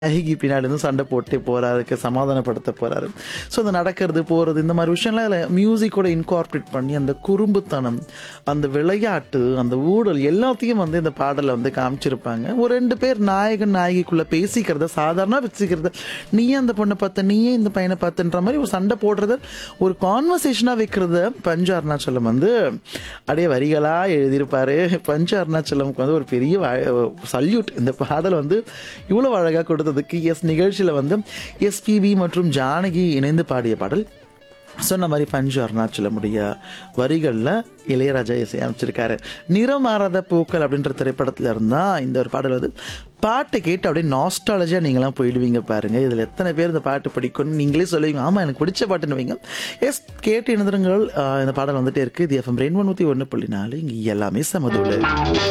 நாயகி பின்னாடி இருந்து சண்டை போட்டே போறாருக்கு சமாதானப்படுத்த போறாரு ஸோ அந்த நடக்கிறது போறது இந்த மாதிரி விஷயம்லாம் அதில் மியூசிக்கோட இன்கார்பரேட் பண்ணி அந்த குறும்புத்தனம் அந்த விளையாட்டு அந்த ஊழல் எல்லாத்தையும் வந்து இந்த பாடலில் வந்து காமிச்சிருப்பாங்க ஒரு ரெண்டு பேர் நாயகன் நாயகிக்குள்ள பேசிக்கிறத சாதாரண வச்சுக்கிறத நீயே அந்த பொண்ணை பார்த்த நீயே இந்த பையனை பார்த்துன்ற மாதிரி ஒரு சண்டை போடுறத ஒரு கான்வர்சேஷனாக வைக்கிறத பஞ்சு அருணாச்சலம் வந்து அப்படியே வரிகளாக எழுதியிருப்பாரு பஞ்சு அருணாச்சலமுக்கு வந்து ஒரு பெரிய சல்யூட் இந்த பாடல் வந்து இவ்வளோ அழகாக கொடுத்ததுக்கு எஸ் நிகழ்ச்சியில் வந்து எஸ்பிபி மற்றும் ஜானகி இணைந்து பாடிய பாடல் சொன்ன மாதிரி பஞ்சு அருணாச்சலமுடைய வரிகளில் இளையராஜா இசை அமைச்சிருக்காரு நிறம் மாறாத பூக்கள் அப்படின்ற திரைப்படத்துல இருந்தா இந்த ஒரு பாடல் வந்து பாட்டை கேட்டு அப்படியே நாஸ்டாலஜியாக நீங்களாம் போயிடுவீங்க பாருங்க இதில் எத்தனை பேர் இந்த பாட்டு படிக்கணும்னு நீங்களே சொல்லுவீங்க ஆமாம் எனக்கு பிடிச்ச பாட்டுன்னு வைங்க எஸ் கேட்டு இணைந்திருங்கள் ஆஹ் இந்த பாடல் வந்துட்டே இருக்கு இது எஃப்எம் ரெயின் நூற்றி ஒன்று புள்ளி நாலு இங்கே எல்லாமே சமதுள்ள